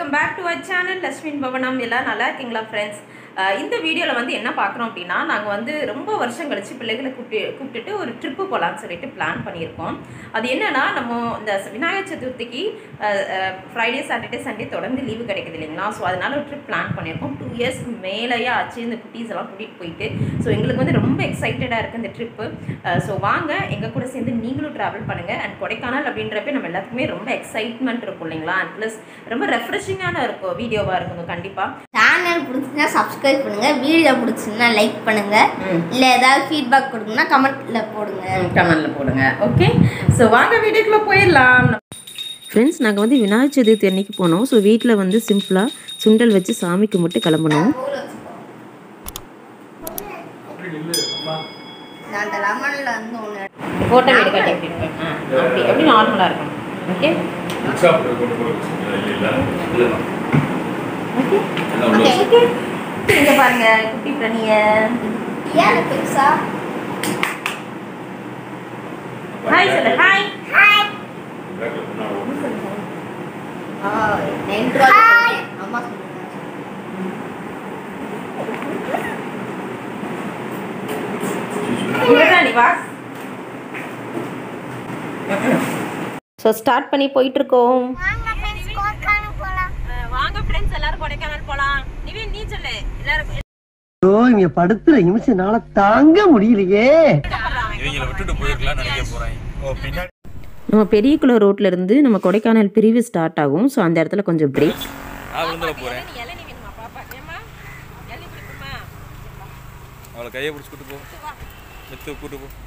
Welcome back to our channel லட்சுமின் பவனம் எல்லாம் நல்லா இருக்கீங்களா ஃப்ரெண்ட்ஸ் இந்த வீடியோவில் வந்து என்ன பார்க்குறோம் அப்படின்னா நாங்கள் வந்து ரொம்ப வருஷம் கழிச்சு பிள்ளைகளை கூப்பிட்டு கூப்பிட்டுட்டு ஒரு ட்ரிப்பு போகலான்னு சொல்லிட்டு பிளான் பண்ணியிருக்கோம் அது என்னன்னா நம்ம இந்த விநாயகர் சதுர்த்திக்கு ஃப்ரைடே சாட்டர்டே சண்டே தொடர்ந்து லீவு கிடைக்குது இல்லைங்களா ஸோ அதனால ஒரு ட்ரிப் பிளான் பண்ணியிருக்கோம் டூ இயர்ஸ் மேலேயே ஆச்சு இந்த குட்டீஸ் எல்லாம் கூட்டிகிட்டு போயிட்டு ஸோ எங்களுக்கு வந்து ரொம்ப எக்ஸைட்டடாக இருக்குது இந்த ட்ரிப்பு ஸோ வாங்க எங்கள் கூட சேர்ந்து நீங்களும் ட்ராவல் பண்ணுங்கள் அண்ட் கொடைக்கானல் அப்படின்றப்ப நம்ம எல்லாத்துக்குமே ரொம்ப எக்ஸைட்மெண்ட் இருக்கும் இல்லைங்களா அண்ட் ப்ளஸ் ரொம்ப ரெஃப்ரெஷிங்கான இருக்கும் வீடியோவாக இருக்குங்க கண்டிப்பாக சேனல் பிடிச்சிருந்தா சப்ஸ்கிரைப் பண்ணுங்க வீடியோ பிடிச்சிருந்தா லைக் பண்ணுங்க ம். இல்லை ஏதாவது ஃபீட்பேக் கொடுக்கணும்னா கமெண்ட்ல போடுங்க கமெண்டில் போடுங்க ஓகே ஸோ வாங்க வீடியோக்குள்ளே போயிடலாம் ஃப்ரெண்ட்ஸ் நாங்கள் வந்து விநாயகர் சதுர்த்தி அன்னைக்கு போனோம் ஸோ வீட்டில் வந்து சிம்பிளாக சுண்டல் வச்சு சாமி கும்பிட்டு கிளம்புனோம் நான் அந்த லெமன்ல வந்து ஒன்று ஃபோட்டோ வீடு கட்டி எப்படி இருக்கும் ஆ, அப்படி எப்படி நார்மலாக இருக்கும் ஓகே ஓகே ஓகே இங்கே பாருங்க குட்டி பிரணிய ஏன் பெருசா ஹாய் சொல்லு ஹாய் ஆ நைன் ரூபா அம்மா சொன்னாங்க இங்கே வா ஸோ ஸ்டார்ட் பண்ணி போயிட்டுருக்கோம் வாங்க ஃப்ரெண்ட்ஸ் எல்லாரும் கொடைக்கானல் போகலாம் நிவின் நீ சொல்லு எல்லாரும் ஐயோ இங்க படுத்துற நிமிஷம்னால தாங்க முடியலையே இவங்களை விட்டுட்டு போயிருக்கலாம்னு நினைக்க போறேன் ஓ பின்னாடி நம்ம பெரியகுளம் ரோட்ல இருந்து நம்ம கொடைக்கானல் பிரிவு ஸ்டார்ட் ஆகும் ஸோ அந்த இடத்துல கொஞ்சம் பிரேக் நான் விழுந்துட போறேன் அவளை கையை பிடிச்சி கூட்டு போ மெத்து கூட்டு போ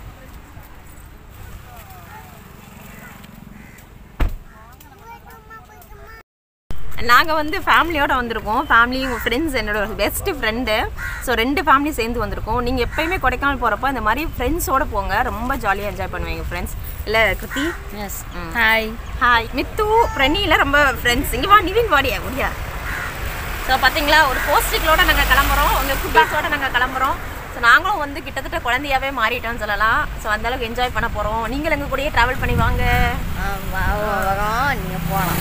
நாங்கள் வந்து ஃபேமிலியோட வந்திருக்கோம் ஃபேமிலி ஃப்ரெண்ட்ஸ் என்னோட பெஸ்ட் ஃப்ரெண்டு ஸோ ரெண்டு ஃபேமிலி சேர்ந்து வந்திருக்கோம் நீங்கள் எப்பயுமே கொடைக்கானல் போகிறப்ப இந்த மாதிரி ஃப்ரெண்ட்ஸோட போங்க ரொம்ப ஜாலியாக என்ஜாய் பண்ணுவீங்க ஃப்ரெண்ட்ஸ் இல்லை Kiruthi yes hi hi Mithu பிரணியில் ரொம்ப ஃப்ரெண்ட்ஸ் இங்கே வா நிவின் வாடியா முடியா ஸோ பார்த்தீங்களா ஒரு போஸ்டிகளோட நாங்கள் கிளம்புறோம் உங்கள் குட்டீஸோட நாங்கள் கிளம்புறோம் ஸோ நாங்களும் வந்து கிட்டத்தட்ட குழந்தையாவே மாறிட்டோம்னு சொல்லலாம் ஸோ அந்தளவுக்கு என்ஜாய் பண்ண போகிறோம் நீங்கள் எங்கள் கூடயே ட்ராவல் பண்ணி வாங்க வரோம் நீங்கள் போகலாம்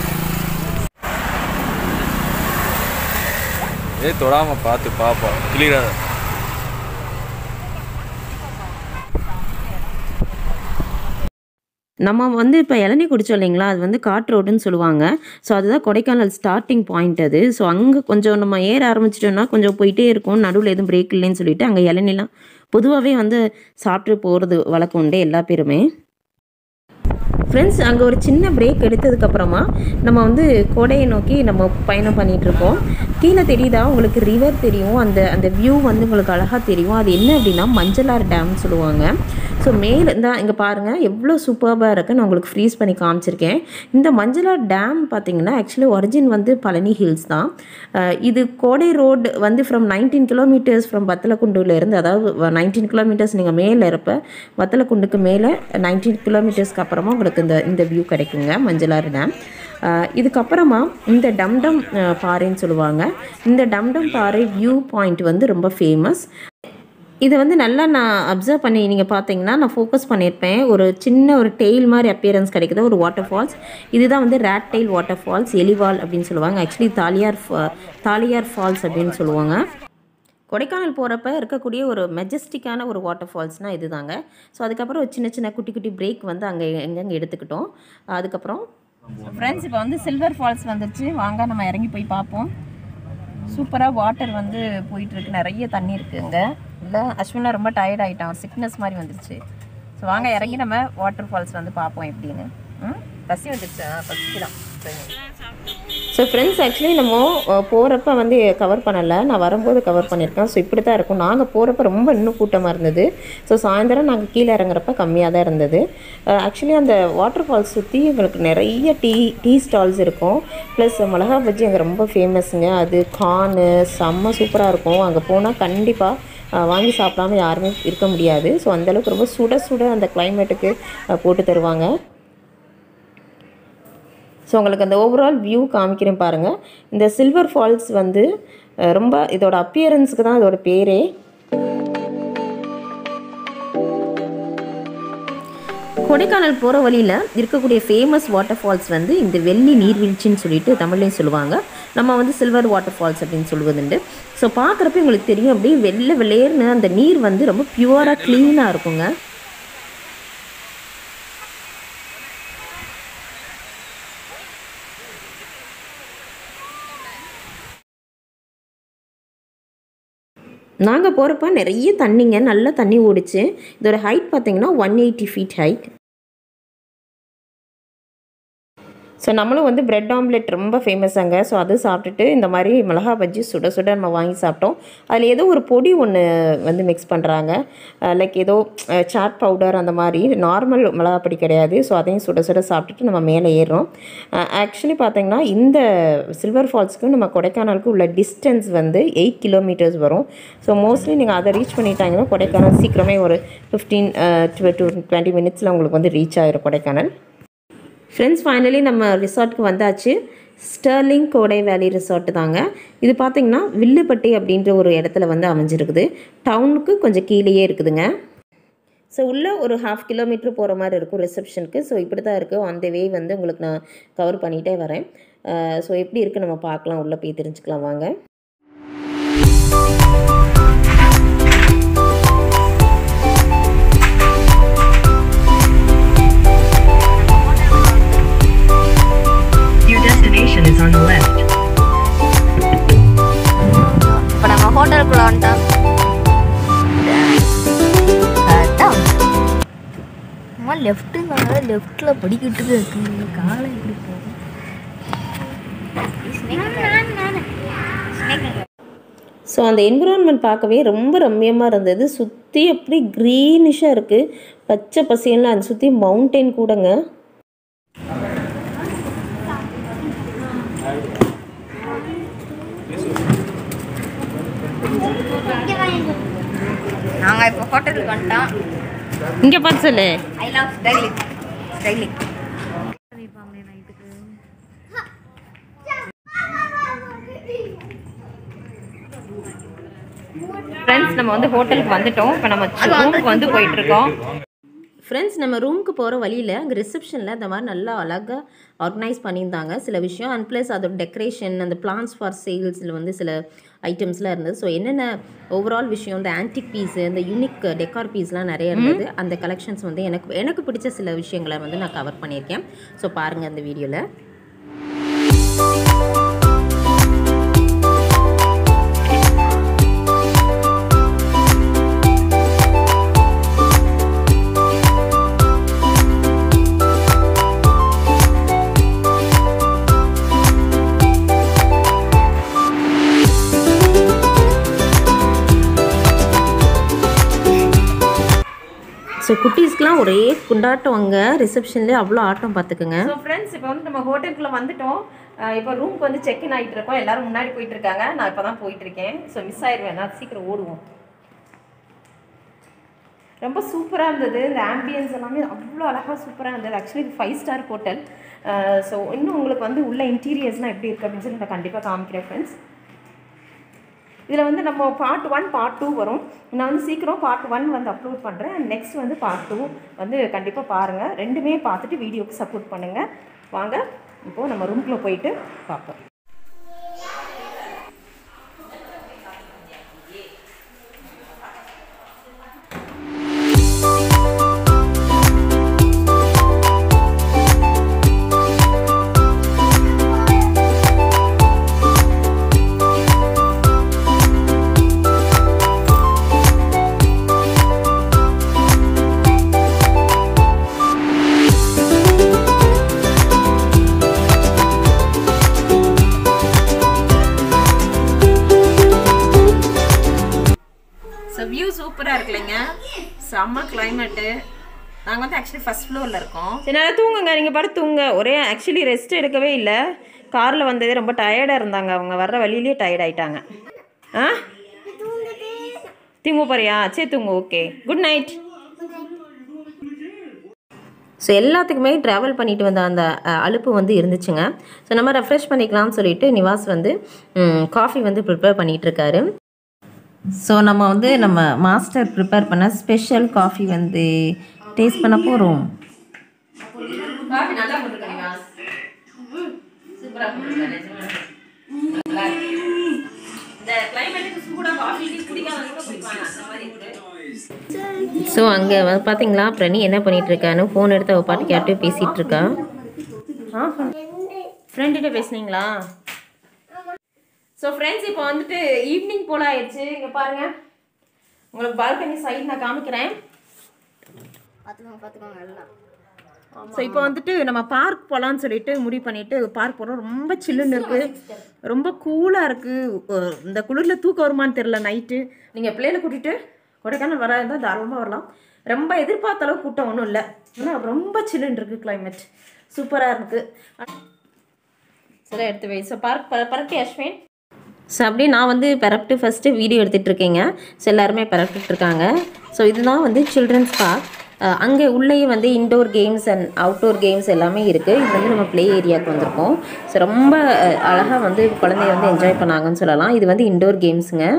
ஏய் தொடாம பார்த்து பாப்பா கிளியரா நம்ம வந்து இப்போ இளநீ குடிச்சோம் இல்லைங்களா அது வந்து காட் ரோடுன்னு சொல்லுவாங்க ஸோ அதுதான் கொடைக்கானல் ஸ்டார்டிங் பாயிண்ட் அது ஸோ அங்கே கொஞ்சம் நம்ம ஏற ஆரம்பிச்சிட்டோம்னா கொஞ்சம் போயிட்டே இருக்கும் நடுவில் எதுவும் பிரேக் இல்லைன்னு சொல்லிட்டு அங்கே இளநிலாம் பொதுவாகவே வந்து சாப்பிட்டு போகிறது வழக்கம் உண்டு எல்லா பேருமே ஃப்ரெண்ட்ஸ் அங்கே ஒரு சின்ன பிரேக் எடுத்ததுக்கப்புறமா நம்ம வந்து கோடையை நோக்கி நம்ம பயணம் பண்ணிகிட்டு இருக்கோம் கீழே தெரியுதா உங்களுக்கு ரிவர் தெரியும் அந்த அந்த வியூ வந்து உங்களுக்கு அழகாக தெரியும் அது என்ன அப்படின்னா மஞ்சளார் டேம்னு சொல்லுவாங்க ஸோ மேலே தான் இங்கே பாருங்கள் எவ்வளோ சூப்பராக இருக்குது நான் உங்களுக்கு ஃப்ரீஸ் பண்ணி காமிச்சிருக்கேன் இந்த மஞ்சளார் டேம் பார்த்தீங்கன்னா ஆக்சுவலி ஒரிஜின் வந்து பழனி ஹில்ஸ் தான் அஹ் இது கோடை ரோடு வந்து ஃப்ரம் நைன்டீன் கிலோமீட்டர்ஸ் ஃப்ரம் வத்தலக்குண்டுலேருந்து அதாவது நைன்டீன் கிலோமீட்டர்ஸ் நீங்கள் மேலே இருப்ப வத்தலக்குண்டுக்கு மேலே நைன்டீன் கிலோமீட்டர்ஸ்க்கு அப்புறமா உங்களுக்கு இந்த இந்த வியூ கிடைக்குங்க மஞ்சளாறு டேம் அஹ் இதுக்கப்புறமா இந்த டம்டம் அஹ், பாறைன்னு சொல்லுவாங்க இந்த டம்டம் பாறை வியூ பாயிண்ட் வந்து ரொம்ப ஃபேமஸ் இதை வந்து நல்லா நான் அப்சர்வ் பண்ணி நீங்கள் பார்த்தீங்கன்னா நான் ஃபோக்கஸ் பண்ணியிருப்பேன் ஒரு சின்ன ஒரு டெய்ல் மாதிரி அப்பியரன்ஸ் கிடைக்குது ஒரு வாட்டர் ஃபால்ஸ் இதுதான் வந்து ரேட் டெய்ல் வாட்டர் ஃபால்ஸ் எலிவால் அப்படின்னு சொல்லுவாங்க ஆக்சுவலி தாலியார் ஃபா- தாலியார் ஃபால்ஸ் அப்படின்னு சொல்லுவாங்க கொடைக்கானல் போகிறப்ப இருக்கக்கூடிய ஒரு மெஜஸ்டிக்கான ஒரு வாட்டர் ஃபால்ஸ்னால் இதுதாங்க ஸோ அதுக்கப்புறம் ஒரு சின்ன சின்ன குட்டி குட்டி பிரேக் வந்து அங்கே எங்கெங்கே எடுத்துக்கிட்டோம் அதுக்கப்புறம் ஃப்ரெண்ட்ஸ் இப்போ வந்து சில்வர் ஃபால்ஸ் வந்துருச்சு வாங்க நம்ம இறங்கி போய் பார்ப்போம் சூப்பராக வாட்டர் வந்து போயிட்டு இருக்கு நிறைய தண்ணி இருக்குங்க இல்லை அஸ்வினா ரொம்ப டயர்ட் ஆகிட்டான் ஒரு சிக்னஸ் மாதிரி வந்துருச்சு ஸோ வாங்க இறங்கி நம்ம வாட்டர் ஃபால்ஸ் வந்து பார்ப்போம் எப்படின்னு ம் பசி வந்துருச்சு பசிக்கலாம் ஸோ ஃப்ரெண்ட்ஸ் ஆக்சுவலி நம்ம போகிறப்ப வந்து கவர் பண்ணலை நான் வரும்போது கவர் பண்ணியிருக்கேன் ஸோ இப்படி தான் இருக்கும் நாங்கள் போகிறப்ப ரொம்ப இன்னும் கூட்டமாக இருந்தது ஸோ சாயந்தரம் நாங்கள் கீழே இறங்குறப்ப கம்மியாக தான் இருந்தது ஆக்சுவலி அந்த வாட்டர் ஃபால்ஸ் சுற்றி எங்களுக்கு நிறைய டீ டீ ஸ்டால்ஸ் இருக்கும் ப்ளஸ் மிளகா பஜ்ஜி அங்கே ரொம்ப ஃபேமஸுங்க அது கார்னு செம்ம சூப்பராக இருக்கும் அங்கே போனால் கண்டிப்பாக வாங்கி சாப்பிடாம யாருமே இருக்க முடியாது ஸோ அந்தளவுக்கு ரொம்ப சுட சுட அந்த கிளைமேட்டுக்கு போட்டு தருவாங்க ஸோ உங்களுக்கு அந்த ஓவரால் வியூ காமிக்கிறேன் பாருங்கள் இந்த சில்வர் ஃபால்ஸ் வந்து அஹ், ரொம்ப இதோட அப்பியரன்ஸுக்கு தான் இதோட பேரே கொடைக்கானல் போகிற வழியில் இருக்கக்கூடிய ஃபேமஸ் வாட்டர் ஃபால்ஸ் வந்து இந்த வெள்ளி நீர்வீழ்ச்சின்னு சொல்லிட்டு தமிழ்லையும் சொல்லுவாங்க நம்ம வந்து சில்வர் வாட்டர் ஃபால்ஸ் அப்படின்னு சொல்லுவதுண்டு ஸோ பார்க்குறப்ப உங்களுக்கு தெரியும் அப்படியே வெள்ளை வெள்ளேர்னு அந்த நீர் வந்து ரொம்ப பியூராக க்ளீனாக இருக்குங்க நாங்கள் போகிறப்ப நிறைய தண்ணிங்க நல்ல தண்ணி ஓடிச்சு இதோட ஹைட் பார்த்தீங்கன்னா one eighty feet height so நம்மளும் வந்து பிரெட் ஆம்லெட் ரொம்ப ஃபேமஸ் அங்கே ஸோ அது சாப்பிட்டுட்டு இந்த மாதிரி மிளகா பஜ்ஜி சுட சுட நம்ம வாங்கி சாப்பிட்டோம் அதில் ஏதோ ஒரு பொடி ஒன்று வந்து மிக்ஸ் பண்ணுறாங்க லைக் ஏதோ சாட் பவுடர் அந்த மாதிரி நார்மல் மிளகா பொடி கிடையாது ஸோ அதையும் சுட சுட சாப்பிட்டுட்டு நம்ம மேலே ஏறுறோம் ஆக்சுவலி பார்த்தீங்கன்னா இந்த சில்வர் ஃபால்ஸ்க்கு நம்ம கொடைக்கானலுக்கு உள்ள டிஸ்டன்ஸ் வந்து எயிட் கிலோமீட்டர்ஸ் வரும் ஸோ மோஸ்ட்லி நீங்கள் அதை ரீச் பண்ணிட்டாங்கன்னா கொடைக்கானல் சீக்கிரமே ஒரு ஃபிஃப்டீன் டு டுவெண்ட்டி மினிட்ஸில் உங்களுக்கு வந்து ரீச் ஆயிரும் கொடைக்கானல் ஃப்ரெண்ட்ஸ் ஃபைனலி நம்ம ரிசார்ட்க்கு வந்தாச்சு ஸ்டர்லிங் கோடை வேலி ரிசார்ட் தாங்க இது பார்த்தீங்கன்னா வில்லுப்பட்டி அப்படின்ற ஒரு இடத்துல வந்து அமைஞ்சிருக்குது டவுனுக்கு கொஞ்சம் கீழேயே இருக்குதுங்க ஸோ உள்ளே ஒரு ஹாஃப் கிலோமீட்டர் போகிற மாதிரி இருக்கும் ரிசப்ஷனுக்கு ஸோ இப்படி தான் இருக்குது ஆன் த வே வந்து உங்களுக்கு நான் கவர் பண்ணிகிட்டே வரேன் ஸோ எப்படி இருக்குது நம்ம பார்க்கலாம் உள்ளே போய் தெரிஞ்சுக்கலாம் வாங்க Your destination is on the left. இப்போ நம்ம ஹோட்டலுக்குள்ள வந்துட்டோம் கரெக்டாக அம்மா லெஃப்ட்டுங்க லெஃப்ட்டில் படிக்கிட்டு இருக்கு காலை எப்படி போகும் ஸோ அந்த என்விரான்மெண்ட் பார்க்கவே ரொம்ப ரம்மியமாக இருந்தது சுற்றி அப்படி க்ரீனிஷாக இருக்குது பச்சை பசேல்லாம் அது சுற்றி மவுண்டெயின் கூடங்க நாங்கள் இப்போ ஹோட்டலுக்கு வந்துட்டோம் இங்கே பார்த்து சொல்லு I love styling styling friends நம்ம வந்து ஹோட்டலுக்கு வந்துட்டோம் இப்போ நம்ம ரூமுக்கு வந்து போயிட்டு இருக்கோம் ஃப்ரெண்ட்ஸ் நம்ம ரூமுக்கு போகிற வழியில் அங்கே ரிசப்ஷனில் இந்த மாதிரி நல்லா அழகாக ஆர்கனைஸ் பண்ணியிருந்தாங்க சில விஷயம் அண்ட் ப்ளஸ் அதோட டெக்கரேஷன் அந்த பிளான்ஸ் ஃபார் சேல்ஸில் வந்து சில ஐட்டம்ஸ்லாம் இருந்தது ஸோ என்னென்ன ஓவரால் விஷயம் இந்த ஆன்டிக் பீஸு இந்த யூனிக் டெக்கார் பீஸ்லாம் நிறைய இருந்தது அந்த கலெக்ஷன்ஸ் வந்து எனக்கு எனக்கு பிடிச்ச சில விஷயங்களை வந்து நான் கவர் பண்ணியிருக்கேன் ஸோ பாருங்கள் அந்த வீடியோவில் ஸோ குட்டீஸ்க்குலாம் ஒரே குண்டாட்டம் அங்கே ரிசப்ஷன்லேயே அவ்வளோ ஆட்டம் பார்த்துக்குங்க ஸோ ஃப்ரெண்ட்ஸ் இப்போ வந்து நம்ம ஹோட்டலுக்குள்ள வந்துட்டோம் அஹ் இப்போ ரூமுக்கு வந்து செக் இன் ஆகிட்டு இருக்கோம் எல்லாரும் முன்னாடி போயிட்டு இருக்காங்க நான் இப்போ தான் போயிட்டு இருக்கேன் ஸோ மிஸ் ஆயிடுவேன் நான் சீக்கிரம் ஓடுவோம் ரொம்ப சூப்பராக இருந்தது இந்த ஆம்பியன்ஸ் எல்லாமே அவ்வளோ அழகாக சூப்பராக இருந்தது ஆக்சுவலி இது ஃபைவ் ஸ்டார் ஹோட்டல் ஸோ இன்னும் உங்களுக்கு வந்து உள்ள இன்டீரியர்ஸ்லாம் எப்படி இருக்குது அப்படின்னு சொல்லி நான் கண்டிப்பாக காமிக்கிறேன் ஃப்ரெண்ட்ஸ் இதில் வந்து நம்ம பார்ட் ஒன் பார்ட் டூ வரும் நான் வந்து சீக்கிரம் பார்ட் ஒன் வந்து அப்லோட் பண்ணுறேன் அண்ட் நெக்ஸ்ட் வந்து பார்ட் டூ வந்து கண்டிப்பாக பாருங்கள் ரெண்டுமே பார்த்துட்டு வீடியோக்கு சப்போர்ட் பண்ணுங்கள் வாங்க இப்போது நம்ம ரூம்குள்ளே போயிட்டு பார்ப்போம் ஸோ வியூ சூப்பராக இருக்குல்லைங்க செம்ம கிளைமேட்டு நாங்கள் வந்து ஆக்சுவலி ஃபஸ்ட் ஃப்ளோரில் இருக்கோம் சரி நல்லா தூங்குங்க நீங்கள் பாட்டு தூங்க ஒரே ஆக்சுவலி ரெஸ்ட் எடுக்கவே இல்லை காரில் வந்ததே ரொம்ப டயர்டாக இருந்தாங்க அவங்க வர்ற வழியிலேயே டயர்ட் ஆயிட்டாங்க ஆ தூங்க போறியா சரி தூங்க ஓகே குட் நைட் ஸோ எல்லாத்துக்குமே ட்ராவல் பண்ணிட்டு வந்த அந்த அஹ், அலுப்பு வந்து இருந்துச்சுங்க ஸோ நம்ம ரெஃப்ரெஷ் பண்ணிக்கலாம்னு சொல்லிட்டு நிவாஸ் வந்து காஃபி வந்து ப்ரிப்பேர் பண்ணிகிட்டு இருக்காரு ஸோ நம்ம வந்து நம்ம மாஸ்டர் ப்ரிப்பேர் பண்ண ஸ்பெஷல் காஃபி வந்து டேஸ்ட் பண்ண போகிறோம் காஃபி நல்லா போட்டுருக்க நிவாஸ் சூப்பரா போட்டுருக்க நிஜமா நல்லா இருக்கு. இந்த கிளைமேட்டுக்கு சூடா காஃபி டீ குடிக்காதவங்க கூட குடிப்பாங்க அந்த மாதிரி இருக்கு ஸோ அங்கே பார்த்தீங்களா பிரணி என்ன பண்ணிட்டு இருக்கான்னு ஃபோன் எடுத்து அவள் பாட்டுக்கு யார்கிட்டயோ பேசிகிட்டு இருக்கா ஆ ஃப்ரெண்டுகிட்ட பேசுனீங்களா ஸோ ஃப்ரெண்ட்ஸ் இப்போ வந்துட்டு ஈவினிங் போல ஆயிடுச்சு இங்கே பாருங்க உங்களுக்கு பால்கனி சைடு நான் காமிக்கிறேன் பார்த்துக்கோங்க பார்த்துக்கோங்க எல்லாம் ஸோ இப்போ வந்துட்டு நம்ம பார்க் போகலான்னு சொல்லிட்டு முடிவு பண்ணிட்டு பார்க் போகிறோம் ரொம்ப சில்லுன்னு இருக்கு ரொம்ப கூலாக இருக்கு அஹ் இந்த குளிரில் தூக்கம் வருமான்னு தெரில நைட்டு நீங்கள் பிள்ளைகளை கூட்டிட்டு கொடைக்கானல் வர இருந்தால் தாராளமாக வரலாம் ரொம்ப எதிர்பார்த்த அளவு கூட்டம் ஒன்றும் இல்லை ஆனால் ரொம்ப சில்லுன்னு இருக்கு கிளைமேட் சூப்பராக இருக்கு சரி எடுத்து வை ஸோ பார்க் பரட்டி அஸ்வின் ஸோ அப்படியே நான் வந்து பெரப்ட்டு ஃபஸ்ட்டு வீடியோ எடுத்துகிட்டு இருக்கேங்க ஸோ எல்லாருமே பெரப்ட்டு இருக்காங்க ஸோ இதுதான் வந்து சில்ட்ரன்ஸ் பார்க் அங்கே உள்ளேயே வந்து indoor games and outdoor games எல்லாமே இருக்குது இது வந்து நம்ம ப்ளே ஏரியாவுக்கு வந்திருக்கோம் ஸோ ரொம்ப அழகாக வந்து குழந்தைய வந்து என்ஜாய் பண்ணாங்கன்னு சொல்லலாம் இது வந்து இன்டோர் கேம்ஸுங்க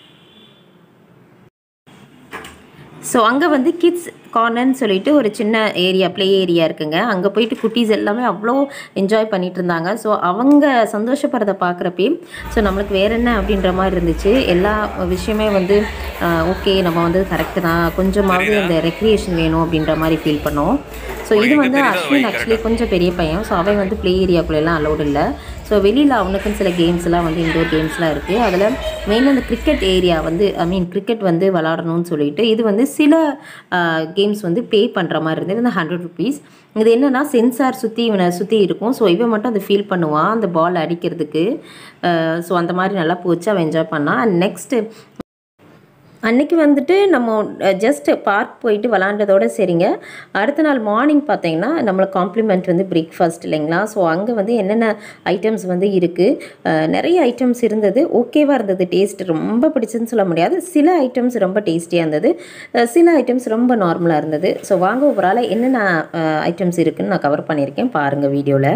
ஸோ அங்கே வந்து கிட்ஸ் கார்னர்னு சொல்லிட்டு ஒரு சின்ன ஏரியா ப்ளே ஏரியா இருக்குங்க அங்கே போயிட்டு குட்டீஸ் எல்லாமே அவ்வளோ என்ஜாய் பண்ணிட்டு இருந்தாங்க ஸோ அவங்க சந்தோஷப்படுறத பார்க்குறப்பே ஸோ நம்மளுக்கு வேற என்ன அப்படின்ற மாதிரி இருந்துச்சு எல்லா விஷயமே வந்து ஓகே நம்ம வந்து கரெக்டு தான் கொஞ்சமாவது அந்த ரெக்ரியேஷன் வேணும் அப்படின்ற மாதிரி ஃபீல் பண்ணோம் ஸோ இது வந்து அஸ்வின் ஆக்சுவலி கொஞ்சம் பெரிய பையன் ஸோ அவன் வந்து ப்ளே ஏரியாக்குள்ளெல்லாம் அலௌட் இல்லை ஸோ வெளியில் அவனுக்குன்னு சில கேம்ஸ்லாம் வந்து இண்டோர் கேம்ஸ்லாம் இருக்குது அதில் மெயினாக அந்த கிரிக்கெட் ஏரியா வந்து ஐ மீன் கிரிக்கெட் வந்து விளாடணும்னு சொல்லிட்டு இது வந்து சில கேம்ஸ் வந்து பே பண்ணுற மாதிரி இருந்தது இந்த ஹண்ட்ரட் ருபீஸ் இது என்னென்னா சென்சார் சுற்றி இவனை சுற்றி இருக்கும் ஸோ இவன் மட்டும் அதை ஃபீல் பண்ணுவான் அந்த பால் அடிக்கிறதுக்கு ஸோ அந்த மாதிரி நல்லா போச்சு அவன் என்ஜாய் பண்ணான் அண்ட் நெக்ஸ்ட்டு அன்னைக்கு வந்துட்டு நம்ம ஜஸ்ட் பார்க் போயிட்டு விளாண்டதோட சரிங்க அடுத்த நாள் மார்னிங் பார்த்தீங்கன்னா நம்மளுக்கு காம்ப்ளிமெண்ட் வந்து பிரேக்ஃபாஸ்ட் இல்லைங்களா ஸோ அங்கே வந்து என்னென்ன ஐட்டம்ஸ் வந்து இருக்குது நிறைய ஐட்டம்ஸ் இருந்தது ஓகேவாக இருந்தது டேஸ்ட் ரொம்ப பிடிச்சதுன்னு சொல்ல முடியாது சில ஐட்டம்ஸ் ரொம்ப டேஸ்டியாக இருந்தது அஹ் சில ஐட்டம்ஸ் ரொம்ப நார்மலாக இருந்தது ஸோ வாங்க ஓவரால் என்னென்ன ஐட்டம்ஸ் இருக்குன்னு நான் கவர் பண்ணியிருக்கேன் பாருங்கள் வீடியோவில்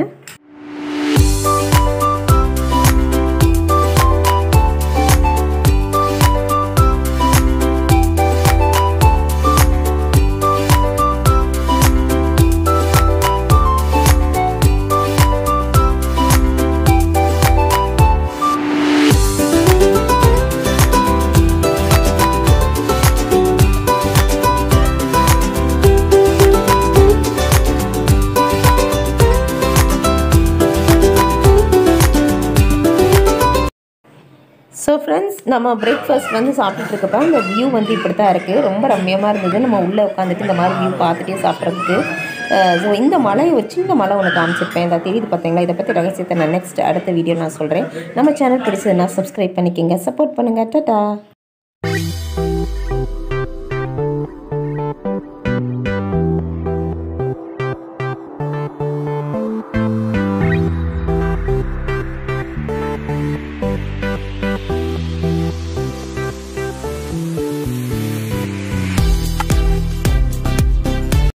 ஸோ ஃப்ரெண்ட்ஸ் நம்ம பிரேக்ஃபாஸ்ட் வந்து சாப்பிட்டுட்டு இருக்கப்ப அந்த வியூ வந்து இப்படி தான் இருக்குது ரொம்ப ரம்மியமாக இருந்தது நம்ம உள்ளே உட்காந்துட்டு இந்த மாதிரி வியூ பார்த்துட்டே சாப்பிட்றதுக்கு ஸோ இந்த மலையை ஒரு சின்ன மலை ஒன்று காமிச்சிருப்பேன் இந்த தெரியுது பார்த்தீங்களா இதை பற்றி ரகசியத்தை நான் நெக்ஸ்ட் அடுத்த வீடியோ நான் சொல்கிறேன் நம்ம சேனல் பிடிச்சதுன்னா சப்ஸ்கிரைப் பண்ணிக்கோங்க சப்போர்ட் பண்ணுங்கள் டாட்டா